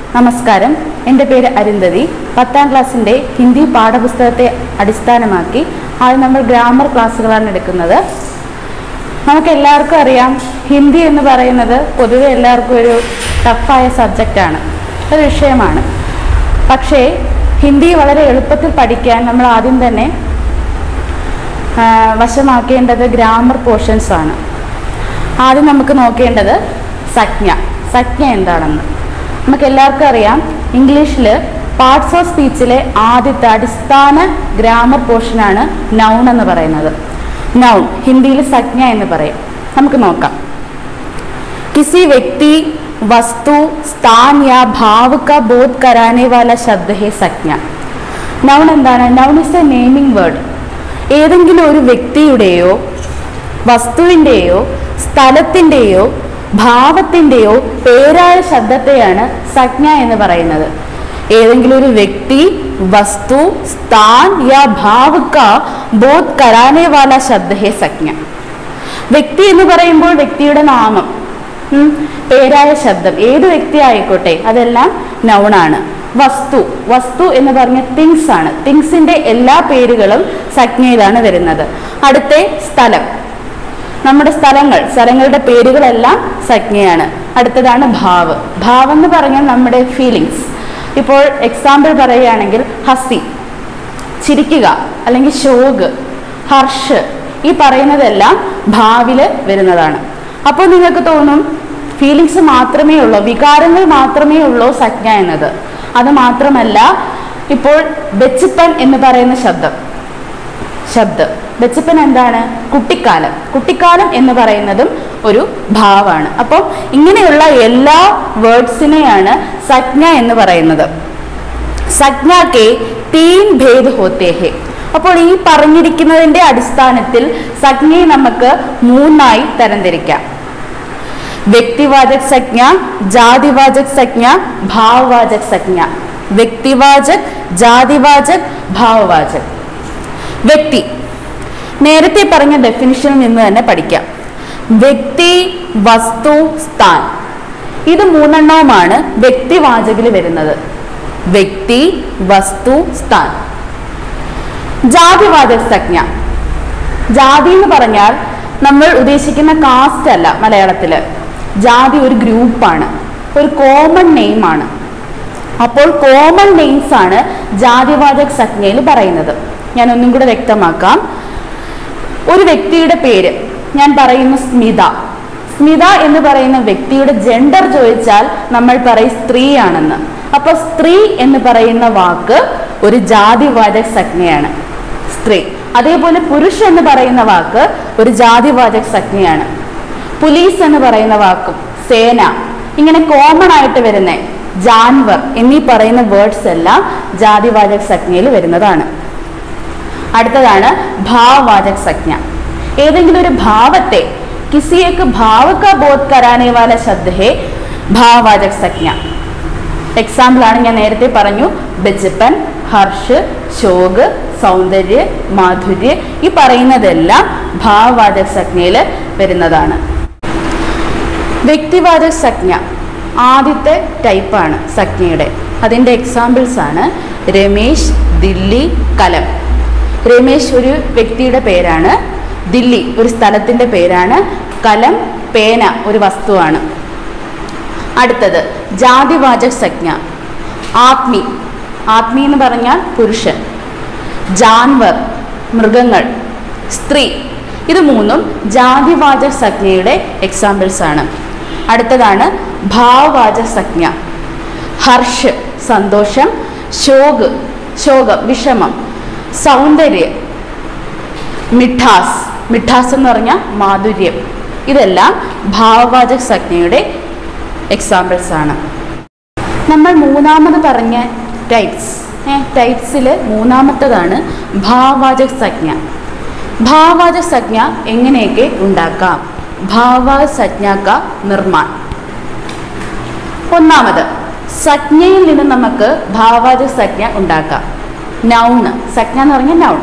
നമസ്കാരം എൻ്റെ പേര് അരുന്ധതി പത്താം ക്ലാസ്സിൻ്റെ ഹിന്ദി പാഠപുസ്തകത്തെ അടിസ്ഥാനമാക്കി ആദ്യം നമ്മൾ ഗ്രാമർ ക്ലാസ്സുകളാണ് എടുക്കുന്നത് നമുക്ക് എല്ലാവർക്കും അറിയാം ഹിന്ദി എന്ന് പറയുന്നത് പൊതുവെ എല്ലാവർക്കും ഒരു ടഫായ സബ്ജക്റ്റാണ് ഒരു വിഷയമാണ് പക്ഷേ ഹിന്ദി വളരെ എളുപ്പത്തിൽ പഠിക്കാൻ നമ്മൾ ആദ്യം തന്നെ ആ, വശമാക്കേണ്ടത് ഗ്രാമർ പോർഷൻസ് ആണ് ആദ്യം നമുക്ക് നോക്കേണ്ടത് സജ്ഞ സജ്ഞ എന്താണെന്ന് നമുക്ക് എല്ലാവർക്കും അറിയാം ഇംഗ്ലീഷിൽ പാർട്സ് ഓഫ് സ്പീച്ചിലെ ആദ്യത്തെ അടിസ്ഥാന ഗ്രാമർ പോർഷനാണ് നൗൺ എന്ന് പറയുന്നത് നൗൺ ഹിന്ദിയിൽ സജ്ഞ എന്ന് പറയും നമുക്ക് നോക്കാം किसी व्यक्ति वस्तु स्थान या भाव का बोध कराने वाला शब्द है संജ്ഞ നൗൺ എന്താണ് noun is a naming word ഏതെങ്കിലും ഒരു വ്യക്തിയുടെയോ വസ്തുവിൻ്റെയോ സ്ഥലത്തിൻ്റെയോ ഭാവത്തിൻ്റെയോ പേരായ ശബ്ദത്തെയാണ് സംജ്ഞ എന്ന് പറയുന്നത് ഏതെങ്കിലും ഒരു വ്യക്തി വസ്തു സ്ഥാൻ യാ ഭാവ് കാ ബോധ് കരാനെ വാല ശബ്ദ ഹേ സംജ്ഞ വ്യക്തി എന്ന് പറയുമ്പോൾ വ്യക്തിയുടെ നാമം ഉം, പേരായ ശബ്ദം ഏത് വ്യക്തി ആയിക്കോട്ടെ അതെല്ലാം നൗണാണ് വസ്തു വസ്തു എന്ന് പറഞ്ഞ തിങ്സ് ആണ് തിങ്സിന്റെ എല്ലാ പേരുകളും സംജ്ഞയിലാണ് വരുന്നത് അടുത്ത സ്ഥലം നമ്മുടെ സ്ഥലങ്ങൾ സ്ഥലങ്ങളുടെ പേരുകളെല്ലാം സംജ്ഞയാണ് അടുത്തതാണ് ഭാവ് ഭാവം എന്ന് പറഞ്ഞാൽ നമ്മുടെ ഫീലിങ്സ് ഇപ്പോൾ എക്സാമ്പിൾ പറയുകയാണെങ്കിൽ ഹസി ചിരിക്കുക അല്ലെങ്കിൽ ശോക് ഹർഷ് ഈ പറയുന്നതെല്ലാം ഭാവില് വരുന്നതാണ് അപ്പോൾ നിങ്ങൾക്ക് തോന്നും ഫീലിങ്സ് മാത്രമേ ഉള്ളൂ വികാരങ്ങൾ മാത്രമേ ഉള്ളൂ സംജ്ഞ എന്നത് അത് മാത്രമല്ല ഇപ്പോൾ ബെച്ചിപ്പൻ എന്ന് പറയുന്ന ശബ്ദം ശബ്ദം ബെച്ചിപ്പൻ എന്താണ് കുട്ടിക്കാലം കുട്ടിക്കാലം എന്ന് പറയുന്നതും ഒരു ഭാവമാണ് അപ്പോൾ ഇങ്ങനെയുള്ള എല്ലാ വേർഡ്സിനെയാണ് സംജ്ഞ എന്ന് പറയുന്നത് സംജ്ഞ കെ തീൻ ഭേദ് ഹോത്തേ ഹെ അപ്പോൾ ഈ പറഞ്ഞിരിക്കുന്നതിന്റെ അടിസ്ഥാനത്തിൽ സംജ്ഞയെ നമുക്ക് മൂന്നായി തരംതിരിക്കാം വ്യക്തിവാചക് സംജ്ഞ ജാതിവാചക് സംജ്ഞ ഭാവവാചക് സംജ്ഞ വ്യക്തിവാചക് ജാതിവാചക് ഭാവവാചക് വ്യക്തി നേരത്തെ പറഞ്ഞ ഡെഫിനിഷനിൽ നിന്ന് തന്നെ പഠിക്കാം വ്യക്തി വസ്തു സ്ഥാൻ ഇത് മൂന്നെണ്ണവുമാണ് വ്യക്തിവാചകിൽ വരുന്നത് വ്യക്തി വസ്തു സ്ഥാൻ ജാതിവാചക സംജ്ഞ ജാതി എന്ന് പറഞ്ഞാൽ നമ്മൾ ഉദ്ദേശിക്കുന്ന കാസ്റ്റ് അല്ല മലയാളത്തില് ജാതി ഒരു ഗ്രൂപ്പാണ് ഒരു കോമൺ നെയിമാണ് അപ്പോൾ കോമൺ നെയിംസ് ആണ് ജാതിവാചക സംജ്ഞയിൽ പറയുന്നത് ഞാൻ ഒന്നും കൂടെ വ്യക്തമാക്കാം ഒരു വ്യക്തിയുടെ പേര് ഞാൻ പറയുന്നു സ്മിത സ്മിത എന്ന് പറയുന്ന വ്യക്തിയുടെ ജെൻഡർ ചോദിച്ചാൽ നമ്മൾ പറയും സ്ത്രീയാണെന്ന് അപ്പൊ സ്ത്രീ എന്ന് പറയുന്ന വാക്ക് ഒരു ജാതിവാചക സംജ്ഞയാണ് സ്ത്രീ അതേപോലെ പുരുഷ എന്ന് പറയുന്ന വാക്ക് ഒരു ജാതിവാചക സംജ്ഞയാണ് പോലീസ് എന്ന് പറയുന്ന വാക്കും സേന ഇങ്ങനെ കോമൺ ആയിട്ട് വരുന്ന ജാൻവർ എന്നീ പറയുന്ന വേർഡ്സ് എല്ലാം ജാതിവാചക സംജ്ഞയിൽ വരുന്നതാണ് അടുത്തതാണ് ഭാവവാചക് സംജ്ഞ ഏതെങ്കിലും ഒരു ഭാവത്തെ കിസിയേക്ക് ഭാവക ബോധ് കരാനെ വാല ശബ്ദ ഹേ ഭാവവാചക് സംജ്ഞ എക്സാമ്പിൾ ആണ് ഞാൻ നേരത്തെ പറഞ്ഞു ബെച്ചിപ്പൻ ഹർഷ് ശോക് സൗന്ദര്യ മാധുര്യ ഈ പറയുന്നതെല്ലാം ഭാവവാചക സംജ്ഞയിൽ വരുന്നതാണ് വ്യക്തിവാചക സംജ്ഞ ആദ്യത്തെ ടൈപ്പാണ് സംജ്ഞയുടെ അതിൻ്റെ എക്സാമ്പിൾസ് ആണ് രമേശ് ദില്ലി കലം രമേശ് ഒരു വ്യക്തിയുടെ പേരാണ് ദില്ലി ഒരു സ്ഥലത്തിൻ്റെ പേരാണ് കലം പേന ഒരു വസ്തുവാണ് അടുത്തത് ജാതിവാചക സംജ്ഞ ആത്മി ആത്മി എന്ന് പറഞ്ഞാൽ പുരുഷൻ ജാൻവർ മൃഗങ്ങൾ സ്ത്രീ ഇത് മൂന്നും ജാതിവാചക സംജ്ഞയുടെ എക്സാമ്പിൾസ് ആണ് അടുത്തതാണ് ഭാവവാചക സംജ്ഞ ഹർഷ് സന്തോഷം ശോക് ശോകം വിഷമം സൗന്ദര്യം മിഠാസ് മിഠാസ് എന്ന് പറഞ്ഞാൽ മാധുര്യം ഇതെല്ലാം ഭാവവാചക സംജ്ഞയുടെ എക്സാമ്പിൾസ് ആണ് നമ്മൾ മൂന്നാമത് പറഞ്ഞ ടൈപ്സ് ടൈപ്സിൽ മൂന്നാമത്തതാണ് ഭാവവാചക സംജ്ഞ ഭാവവാചക സംജ്ഞ എങ്ങനെയൊക്കെ ഉണ്ടാക്കാം ഭാവവാചക സംജ്ഞാക്ക നിർമ്മാൺ ഒന്നാമത് സംജ്ഞയിൽ നിന്ന് നമുക്ക് ഭാവവാചക സംജ്ഞ ഉണ്ടാക്കാം നൗണ് സംജ്ഞ എന്ന് പറഞ്ഞാൽ നൗൺ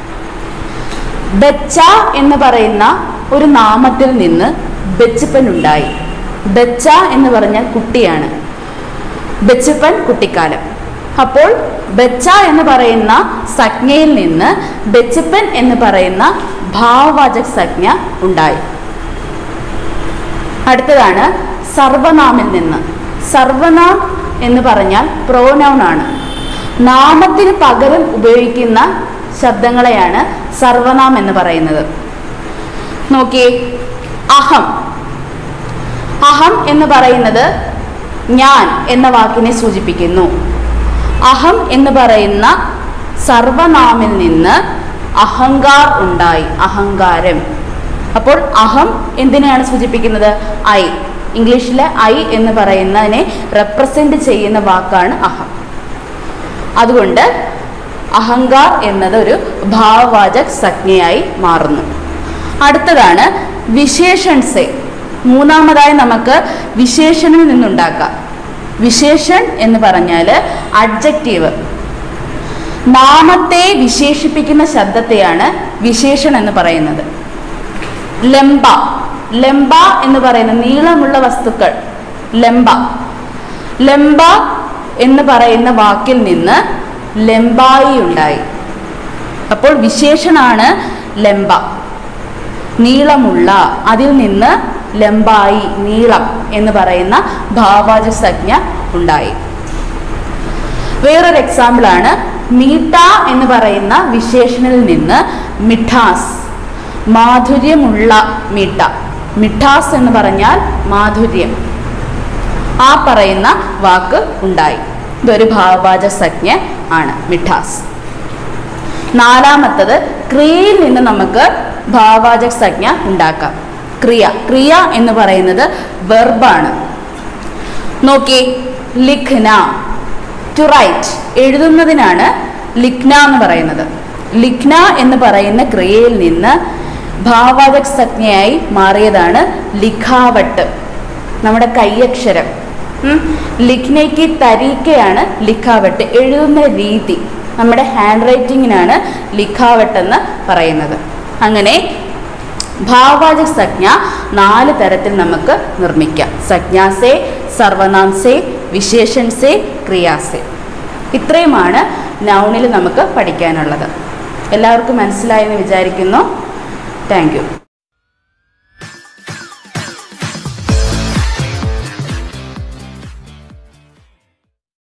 ബച്ച എന്ന് പറയുന്ന ഒരു നാമത്തിൽ നിന്ന് ബച്ചിപ്പൻ ഉണ്ടായി ബച്ച എന്ന് പറഞ്ഞാൽ കുട്ടിയാണ് ബച്ചപ്പൻ കുട്ടിക്കാലം അപ്പോൾ ബച്ച എന്ന് പറയുന്ന സംജ്ഞയിൽ നിന്ന് ബച്ചപ്പൻ എന്ന് പറയുന്ന ഭാവവാചക സംജ്ഞ ഉണ്ടായി അടുത്തതാണ് സർവനാമിൽ നിന്ന് സർവനാം എന്ന് പറഞ്ഞാൽ പ്രോനൗൺ ആണ് നാമത്തിന് പകരം ഉപയോഗിക്കുന്ന ശബ്ദങ്ങളെയാണ് സർവനാം എന്ന് പറയുന്നത് നോക്കിയേ അഹം അഹം എന്ന് പറയുന്നത് ഞാൻ എന്ന വാക്കിനെ സൂചിപ്പിക്കുന്നു അഹം എന്ന് പറയുന്ന സർവനാമിൽ നിന്ന് അഹങ്കാർ ഉണ്ടായി അഹങ്കാരം അപ്പോൾ അഹം എന്തിനെയാണ് സൂചിപ്പിക്കുന്നത് ഐ ഇംഗ്ലീഷിലെ ഐ എന്ന് പറയുന്നതിനെ റെപ്രസെന്റ് ചെയ്യുന്ന വാക്കാണ് അഹം അതുകൊണ്ട് അഹങ്കാർ എന്നത് ഒരു ഭാവവാചക സംജ്ഞയായി മാറുന്നു അടുത്തതാണ് വിശേഷൺസെ മൂന്നാമതായി നമുക്ക് വിശേഷണിൽ നിന്നുണ്ടാക്കാം വിശേഷൺ എന്ന് പറഞ്ഞാൽ അഡ്ജക്റ്റീവ് നാമത്തെ വിശേഷിപ്പിക്കുന്ന ശബ്ദത്തെയാണ് വിശേഷൺ എന്ന് പറയുന്നത് ലംബ ലംബ എന്ന് പറയുന്ന നീളമുള്ള വസ്തുക്കൾ ലംബ ലംബ എന്ന് പറയുന്ന വാക്കിൽ നിന്ന് ലംബായി ഉണ്ടായി അപ്പോൾ വിശേഷണാണ് ലംബ നീളമുള്ള അതിൽ നിന്ന് ലംബായി നീളം എന്ന് പറയുന്ന ഭാവവാചക സംജ്ഞ ഉണ്ടായി വേറൊരു എക്സാമ്പിളാണ് മീട്ട എന്ന് പറയുന്ന വിശേഷണിൽ നിന്ന് മിഠാസ് മാധുര്യമുള്ള മീട്ട മിഠാസ് എന്ന് പറഞ്ഞാൽ മാധുര്യം ആ പറയുന്ന വാക്ക് ഉണ്ടായി ഇതൊരു ഭാവവാചക സംജ്ഞ ആണ് മിഠാസ് നാലാമത്തത് ക്രിയയിൽ നിന്ന് നമുക്ക് ഭാവവാചക സംജ്ഞ ഉണ്ടാക്കാം ക്രിയ ക്രിയ എന്ന് പറയുന്നത് വെർബാണ് നോക്കി ലിഖ്ന ടു റൈറ്റ് എഴുതുന്നതിനാണ് ലിഖ്ന എന്ന് പറയുന്നത് ലിഖ്ന എന്ന് പറയുന്ന ക്രിയയിൽ നിന്ന് ഭാവവാചക സംജ്ഞയായി മാറിയതാണ് ലിഖാവട്ട് നമ്മുടെ കൈയക്ഷരം ഉം. ലിഖ്നയ്ക്ക് തരീക്കയാണ് ലിഖാവട്ട് എഴുതുന്ന രീതി നമ്മുടെ ഹാൻഡ് റൈറ്റിങ്ങിനാണ് ലിഖാവട്ട് എന്ന് പറയുന്നത് അങ്ങനെ ഭാവവാചക സംജ്ഞ നാല് തരത്തിൽ നമുക്ക് നിർമ്മിക്കാം സംജ്ഞാസേ സർവനാംസേ വിശേഷൻസേ ക്രിയാസേ ഇത്രയുമാണ് നൗണിൽ നമുക്ക് പഠിക്കാനുള്ളത് എല്ലാവർക്കും മനസ്സിലായെന്ന് വിചാരിക്കുന്നു താങ്ക് യു